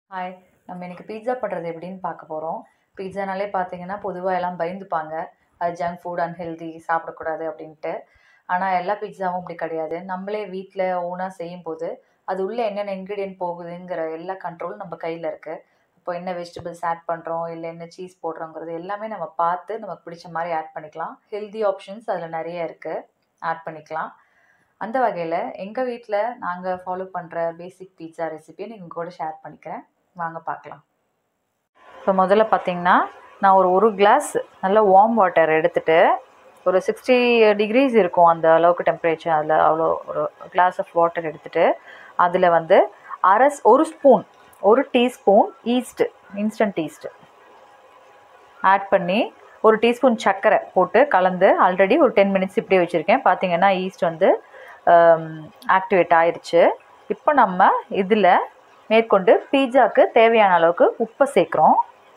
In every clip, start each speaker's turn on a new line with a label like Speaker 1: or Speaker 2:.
Speaker 1: hi நம்ம இன்னைக்கு pizza பண்ணுறது எப்படின்னு பார்க்க போகிறோம் பீட்சானாலே பார்த்தீங்கன்னா பொதுவாக எல்லாம் பயந்துப்பாங்க அது ஜங்க் ஃபுட் அன்ஹெல்தி சாப்பிடக்கூடாது அப்படின்ட்டு ஆனால் எல்லா பீட்சாவும் அப்படி கிடையாது நம்மளே வீட்டில் ஓனாக செய்யும்போது அது உள்ளே என்னென்ன இன்க்ரீடியன்ட் போகுதுங்கிற எல்லா கண்ட்ரோலும் நம்ம கையில் இருக்குது இப்போ என்ன வெஜிடபிள்ஸ் ஆட் பண்ணுறோம் இல்லை என்ன சீஸ் போடுறோங்கிறது எல்லாமே நம்ம பார்த்து நமக்கு பிடிச்ச மாதிரி ஆட் பண்ணிக்கலாம் ஹெல்தி ஆப்ஷன்ஸ் அதில் நிறைய இருக்குது ஆட் பண்ணிக்கலாம் அந்த வகையில் எங்கள் வீட்டில் நாங்கள் ஃபாலோ பண்ணுற பேசிக் பீட்சா ரெசிபியை நீங்கள் கூட ஷேர் பண்ணிக்கிறேன் வாங்க பார்க்கலாம் இப்போ முதல்ல பார்த்தீங்கன்னா நான் ஒரு ஒரு கிளாஸ் நல்ல வார்ம் வாட்டர் எடுத்துட்டு ஒரு சிக்ஸ்டி டிகிரிஸ் இருக்கும் அந்த அளவுக்கு டெம்பரேச்சர் அதில் அவ்வளோ ஒரு கிளாஸ் ஆஃப் வாட்டர் எடுத்துட்டு அதில் வந்து அரை ஸ்- ஒரு ஸ்பூன் ஒரு teaspoon yeast instant yeast add பண்ணி ஒரு டீஸ்பூன் சர்க்கரை போட்டு கலந்து ஆல்ரெடி ஒரு டென் மினிட்ஸ் இப்படியே வச்சுருக்கேன் பார்த்தீங்கன்னா ஈஸ்ட் வந்து ஆக்டிவேட் ஆயிருச்சு இப்போ நம்ம இதில் மேற்கொண்டு பீட்சாக்கு தேவையான அளவுக்கு உப்பை சேர்க்குறோம்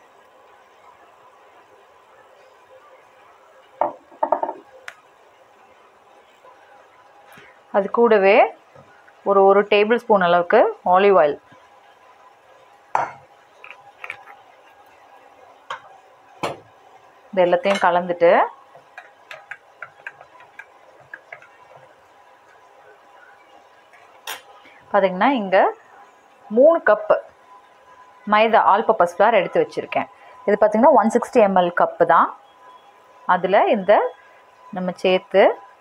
Speaker 1: அது கூடவே ஒரு ஒரு டேபிள் ஸ்பூன் அளவுக்கு ஆலிவ் ஆயில் இது எல்லாத்தையும் கலந்துட்டு பார்த்தீங்கன்னா இங்கே மூணு cup maida all purpose flour எடுத்து வச்சுருக்கேன் இது பார்த்திங்கன்னா ஒன் சிக்ஸ்டி எம்எல் கப்பு தான் அதில் இந்த நம்ம சேர்த்து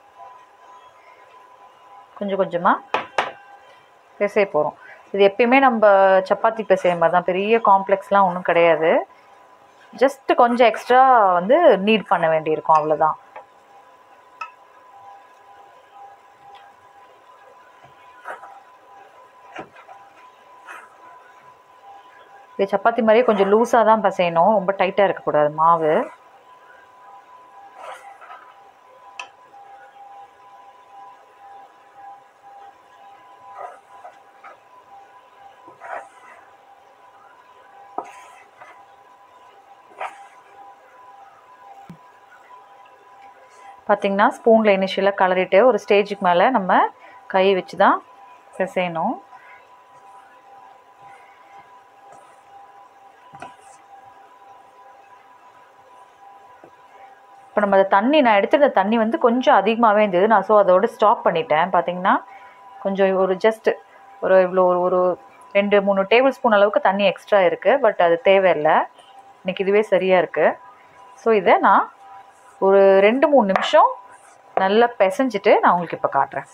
Speaker 1: கொஞ்சம் கொஞ்சமாக பிசைய போகிறோம் இது எப்பயுமே நம்ம சப்பாத்தி பிசைய மாதிரி தான் பெரிய காம்ப்ளெக்ஸ்லாம் ஒன்றும் கிடையாது ஜஸ்ட் கொஞ்சம் எக்ஸ்ட்ரா வந்து நீட் பண்ண வேண்டியிருக்கும் அவ்வளோதான் இது சப்பாத்தி மாதிரியே கொஞ்சம் லூஸாக தான் பிசையணும் ரொம்ப டைட்டாக இருக்கக்கூடாது மாவு பார்த்திங்கன்னா ஸ்பூனில் இனிஷியலாக கலரிட்டு ஒரு ஸ்டேஜுக்கு மேலே நம்ம கை வச்சு தான் பிசையணும் இப்போ நம்ம அந்த தண்ணி நான் எடுத்துருந்த தண்ணி வந்து கொஞ்சம் அதிகமாகவே இருந்தது நான் ஸோ அதோட ஸ்டாப் பண்ணிட்டேன் பார்த்தீங்கன்னா கொஞ்சம் ஒரு ஜஸ்ட் ஒரு இவ்வளோ ஒரு ஒரு ரெண்டு மூணு டேபிள் ஸ்பூன் அளவுக்கு தண்ணி எக்ஸ்ட்ரா இருக்குது பட் அது தேவையில்லை இன்னைக்கு இதுவே சரியாக இருக்குது ஸோ இதை நான் ஒரு ரெண்டு மூணு நிமிஷம் நல்லா பிசைஞ்சிட்டு நான் உங்களுக்கு இப்போ காட்டுறேன்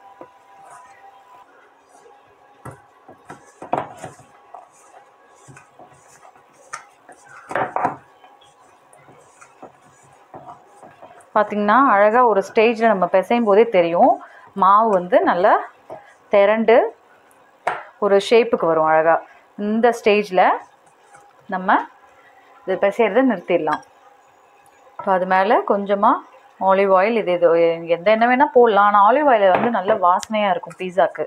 Speaker 1: பார்த்திங்கன்னா அழகாக ஒரு ஸ்டேஜில் நம்ம பிசையும் போதே தெரியும் மாவு வந்து நல்லா திரண்டு ஒரு ஷேப்புக்கு வரும் அழகாக இந்த ஸ்டேஜில் நம்ம இது பிசையிறதை நிறுத்திடலாம் இப்போ அது மேலே கொஞ்சமாக ஆலிவ் ஆயில் இது இது எந்த எண்ணெய் வேணால் போடலாம் ஆனால் ஆலிவ் ஆயில் வந்து நல்ல வாசனையாக இருக்கும் பீஸாக்கு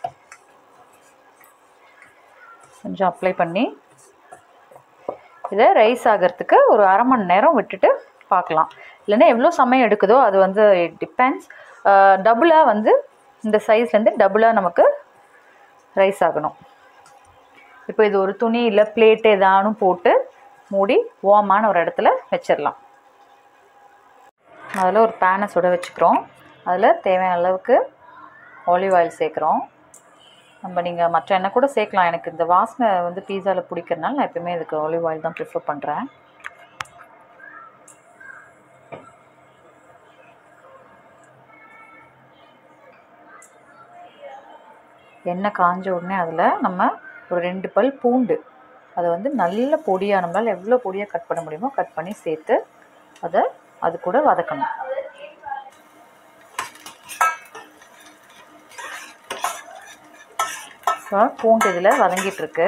Speaker 1: கொஞ்சம் அப்ளை பண்ணி இதை ரைஸ் ஆகிறதுக்கு ஒரு அரை மணி நேரம் விட்டுட்டு பார்க்கலாம் இல்லைன்னா எவ்வளோ சமயம் எடுக்குதோ அது வந்து டிபெண்ட்ஸ் டபுளாக வந்து இந்த சைஸ்லேருந்து டபுளாக நமக்கு ரைஸ் ஆகணும் இப்போ இது ஒரு துணி இல்லை பிளேட் ஏதானும் போட்டு மூடி வார்மான ஒரு இடத்துல வச்சிடலாம் அதில் ஒரு பேனை சுட வச்சுக்கிறோம் அதில் தேவையான அளவுக்கு ஆலிவ் ஆயில் சேர்க்குறோம் நம்ம நீங்கள் மற்ற எண்ணெய் கூட சேர்க்கலாம் எனக்கு இந்த வாசனை வந்து பீஸாவில் பிடிக்கிறனால நான் எப்பயுமே இதுக்கு ஆலிவ் ஆயில் தான் ப்ரிஃபர் பண்ணுறேன் எண்ணெய் காஞ்ச உடனே அதில் நம்ம ஒரு ரெண்டு பல் பூண்டு அதை வந்து நல்ல பொடியாக நம்மளால் எவ்வளோ பொடியாக கட் பண்ண முடியுமோ கட் பண்ணி சேர்த்து அதை அது கூட வதக்கணும் இப்போ பூண்டு இதில் வதங்கிட்டு இருக்கு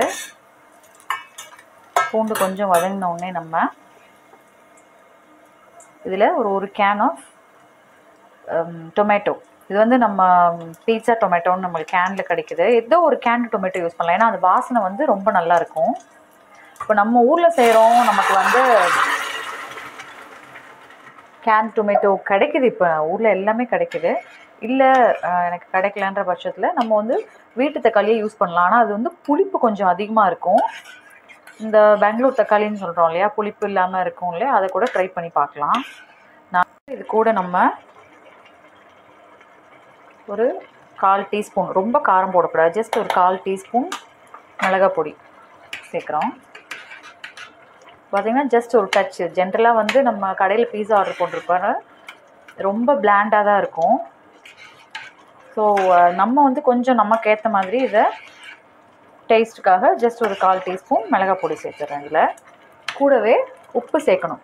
Speaker 1: பூண்டு கொஞ்சம் வதங்கின உடனே நம்ம இதில் ஒரு ஒரு கேன் ஆஃப் டொமேட்டோ இது வந்து நம்ம பீட்சா டொமேட்டோன்னு நம்மளுக்கு கேனில் கிடைக்குது ஏதோ ஒரு கேன் டொமேட்டோ யூஸ் பண்ணலாம் ஏன்னா அந்த வாசனை வந்து ரொம்ப நல்லா இருக்கும் இப்போ நம்ம ஊரில் செய்கிறோம் நமக்கு வந்து கேன் டொமேட்டோ கிடைக்குது இப்போ ஊரில் எல்லாமே கிடைக்குது இல்லை எனக்கு கிடைக்கலன்ற பட்சத்தில் நம்ம வந்து வீட்டு தக்காளியே யூஸ் பண்ணலாம் ஆனால் அது வந்து புளிப்பு கொஞ்சம் அதிகமாக இருக்கும் இந்த பெங்களூர் தக்காளின்னு சொல்கிறோம் இல்லையா புளிப்பு இல்லாமல் இருக்கும் இல்லையா அதை கூட ட்ரை பண்ணி பார்க்கலாம் நான் இது கூட நம்ம ஒரு கால் டீஸ்பூன் ரொம்ப காரம் போடக்கூடாது ஜஸ்ட் ஒரு கால் டீஸ்பூன் மிளகாய் பொடி சேர்க்குறோம் பார்த்திங்கன்னா ஜஸ்ட் ஒரு டச் ஜென்ரலாக வந்து நம்ம கடையில் பீஸா ஆர்டர் போட்டிருப்பாரு ரொம்ப பிளாண்டாக தான் இருக்கும் ஸோ நம்ம வந்து கொஞ்சம் நமக்கு ஏற்ற மாதிரி இதை டேஸ்ட்டுக்காக ஜஸ்ட் ஒரு கால் டீஸ்பூன் மிளகாய் பொடி சேர்த்துறேன் இதில் கூடவே உப்பு சேர்க்கணும்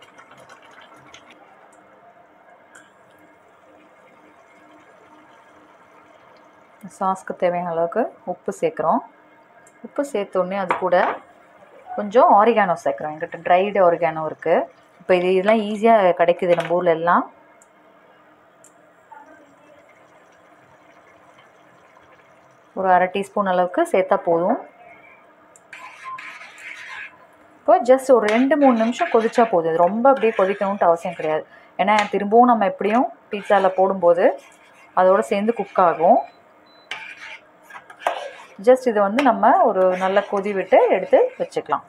Speaker 1: சாஸ்க்கு தேவையான அளவுக்கு உப்பு சேர்க்குறோம் உப்பு சேர்த்தோடனே அது கூட கொஞ்சம் ஆரிகானோ சேர்க்குறோம் எங்கிட்ட ட்ரைடு ஆரிகானோ இருக்குது இப்போ இது இதெல்லாம் ஈஸியாக கிடைக்குது நம்ம ஊரில் எல்லாம் ஒரு அரை டீஸ்பூன் அளவுக்கு சேர்த்தா போதும் இப்போ ஜஸ்ட் ஒரு ரெண்டு மூணு நிமிஷம் கொதிச்சா போதும் இது ரொம்ப அப்படியே கொதிக்கணுன்ட்டு அவசியம் கிடையாது ஏன்னா திரும்பவும் நம்ம எப்படியும் பீட்சாவில் போடும்போது அதோடு சேர்ந்து குக் ஆகும் ஜஸ்ட் இதை வந்து நம்ம ஒரு நல்ல கொதி விட்டு எடுத்து வச்சுக்கலாம்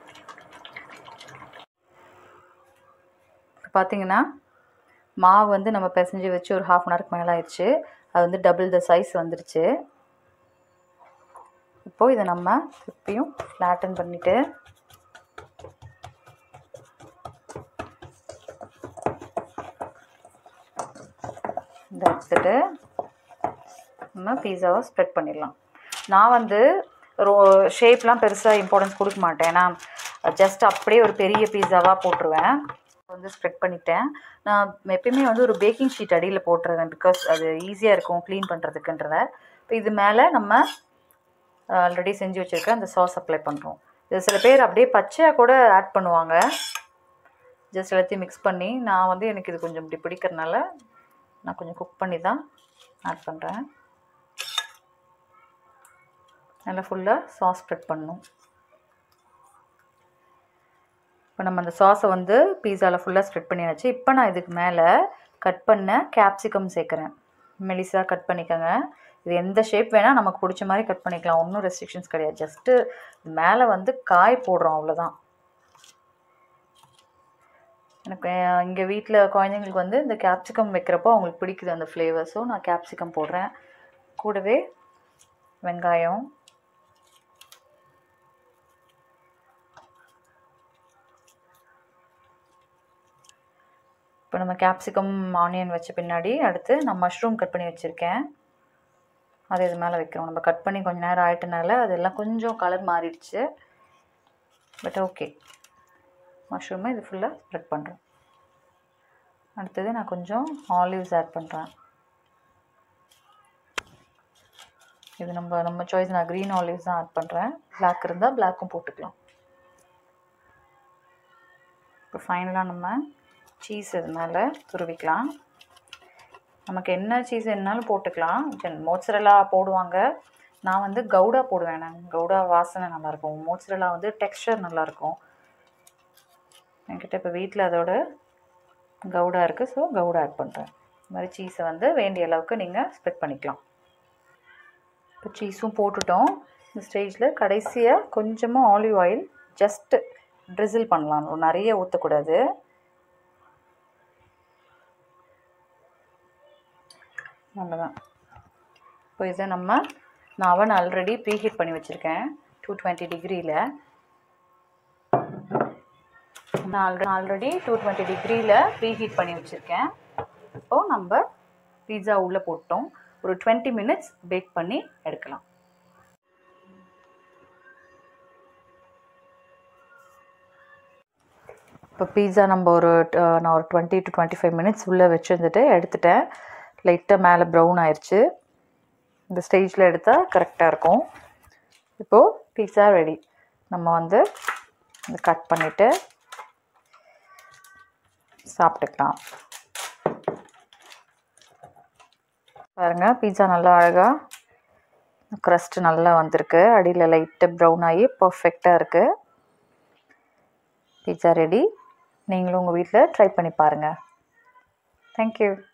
Speaker 1: பார்த்தீங்கன்னா மாவு வந்து நம்ம பிசைஞ்சு வச்சு ஒரு ஹாஃப் அன் ஹவருக்கு மேலே ஆயிடுச்சு அது வந்து டபுள் த சைஸ் வந்துருச்சு இப்போது இதை நம்ம திருப்பியும் ஃப்ளாட்டன் பண்ணிவிட்டு இதை எடுத்துட்டு நம்ம பீஸாவை ஸ்ப்ரெட் பண்ணிடலாம் நான் வந்து ரோ ஷேப்லாம் பெருசாக இம்பார்ட்டன்ஸ் கொடுக்க மாட்டேன் ஏன்னா ஜஸ்ட் அப்படியே ஒரு பெரிய பீஸாவாக போட்டுருவேன் வந்து ஸ்ப்ரெட் பண்ணிட்டேன் நான் எப்பயுமே வந்து ஒரு பேக்கிங் ஷீட் அடியில் போட்டுருவேன் பிகாஸ் அது ஈஸியாக இருக்கும் க்ளீன் பண்ணுறதுக்குன்றத இப்போ இது மேலே நம்ம ஆல்ரெடி செஞ்சு வச்சுருக்க அந்த சாஸ் அப்ளை பண்ணுறோம் இது சில பேர் அப்படியே பச்சையாக கூட ஆட் பண்ணுவாங்க ஜஸ்ட் எல்லாத்தையும் மிக்ஸ் பண்ணி நான் வந்து எனக்கு இது கொஞ்சம் இப்படி பிடிக்கிறதுனால நான் கொஞ்சம் குக் பண்ணி தான் ஆட் பண்ணுறேன் நல்லா ஃபுல்லாக சாஸ் ஸ்ப்ரெட் பண்ணணும் இப்போ நம்ம அந்த சாஸை வந்து பீஸாவில் ஃபுல்லாக ஸ்ப்ரெட் பண்ணியாச்சு இப்போ நான் இதுக்கு மேலே கட் பண்ண கேப்சிகம் சேர்க்குறேன் மெலிசாக கட் பண்ணிக்கோங்க இது எந்த ஷேப் வேணால் நமக்கு பிடிச்ச மாதிரி கட் பண்ணிக்கலாம் ஒன்றும் ரெஸ்ட்ரிக்ஷன்ஸ் கிடையாது ஜஸ்ட்டு மேலே வந்து காய் போடுறோம் அவ்வளோதான் எனக்கு இங்கே வீட்டில் குழந்தைங்களுக்கு வந்து இந்த கேப்சிகம் வைக்கிறப்போ அவங்களுக்கு பிடிக்குது அந்த ஃப்ளேவர்ஸும் நான் கேப்சிகம் போடுறேன் கூடவே வெங்காயம் இப்போ நம்ம கேப்சிகம் ஆனியன் வச்ச பின்னாடி அடுத்து நான் மஷ்ரூம் கட் பண்ணி வச்சுருக்கேன் அதை இது மேலே வைக்கிறோம் நம்ம கட் பண்ணி கொஞ்சம் நேரம் ஆகிட்டனால அதெல்லாம் கொஞ்சம் கலர் மாறிடுச்சு பட் ஓகே மஷ்ரூமை இது ஃபுல்லாக ஸ்ப்ரெட் பண்ணுறோம் அடுத்தது நான் கொஞ்சம் ஆலிவ்ஸ் ஆட் பண்ணுறேன் இது நம்ம நம்ம சாய்ஸ் நான் க்ரீன் ஆலிவ்ஸ் தான் ஆட் பண்ணுறேன் பிளாக் இருந்தால் பிளாக்கும் போட்டுக்கலாம் இப்போ ஃபைனலாக நம்ம சீஸ் இது மேலே துருவிக்கலாம் நமக்கு என்ன சீஸ் என்னாலும் போட்டுக்கலாம் மோட்சரலா போடுவாங்க நான் வந்து கவுடா போடுவேன் நான் கவுடா வாசனை நல்லாயிருக்கும் மோட்சரலா வந்து டெக்ஸ்டர் நல்லாயிருக்கும் என்கிட்ட இப்போ வீட்டில் அதோட கவுடா இருக்குது ஸோ கவுடா ஆட் பண்ணுறேன் இந்த மாதிரி சீஸை வந்து வேண்டிய அளவுக்கு நீங்கள் ஸ்ப்ரெட் பண்ணிக்கலாம் இப்போ சீஸும் போட்டுட்டோம் இந்த ஸ்டேஜில் கடைசியாக கொஞ்சமாக ஆலிவ் ஆயில் ஜஸ்ட்டு ட்ரிசில் பண்ணலாம் நிறைய ஊற்றக்கூடாது அவ்வளோதான் இப்போ இதை நம்ம நான் அவன் ஆல்ரெடி ப்ரீஹீட் பண்ணி வச்சுருக்கேன் டூ டுவெண்ட்டி டிகிரியில் நான் ஆல்ரெடி ஆல்ரெடி டூ டுவெண்ட்டி டிகிரியில் ப்ரீஹீட் பண்ணி வச்சுருக்கேன் இப்போது நம்ம பீட்சா உள்ளே போட்டோம் ஒரு டுவெண்ட்டி மினிட்ஸ் பேக் பண்ணி எடுக்கலாம் இப்போ பீட்சா நம்ம ஒரு நான் ஒரு twenty to twenty five minutes உள்ளே வச்சுருந்துட்டு எடுத்துட்டேன் லைட்டாக மேலே ப்ரௌன் ஆயிடுச்சு இந்த ஸ்டேஜில் எடுத்தால் கரெக்டாக இருக்கும் இப்போது பீட்சா ரெடி நம்ம வந்து இதை கட் பண்ணிவிட்டு சாப்பிட்டுக்கலாம் பாருங்கள் பீட்சா நல்லா அழகாக க்ரஸ்ட்டு நல்லா வந்திருக்கு அடியில் லைட்டாக ப்ரௌன் ஆகி பர்ஃபெக்டாக இருக்குது பீட்சா ரெடி நீங்களும் உங்கள் வீட்டில் ட்ரை பண்ணி பாருங்கள் தேங்க்யூ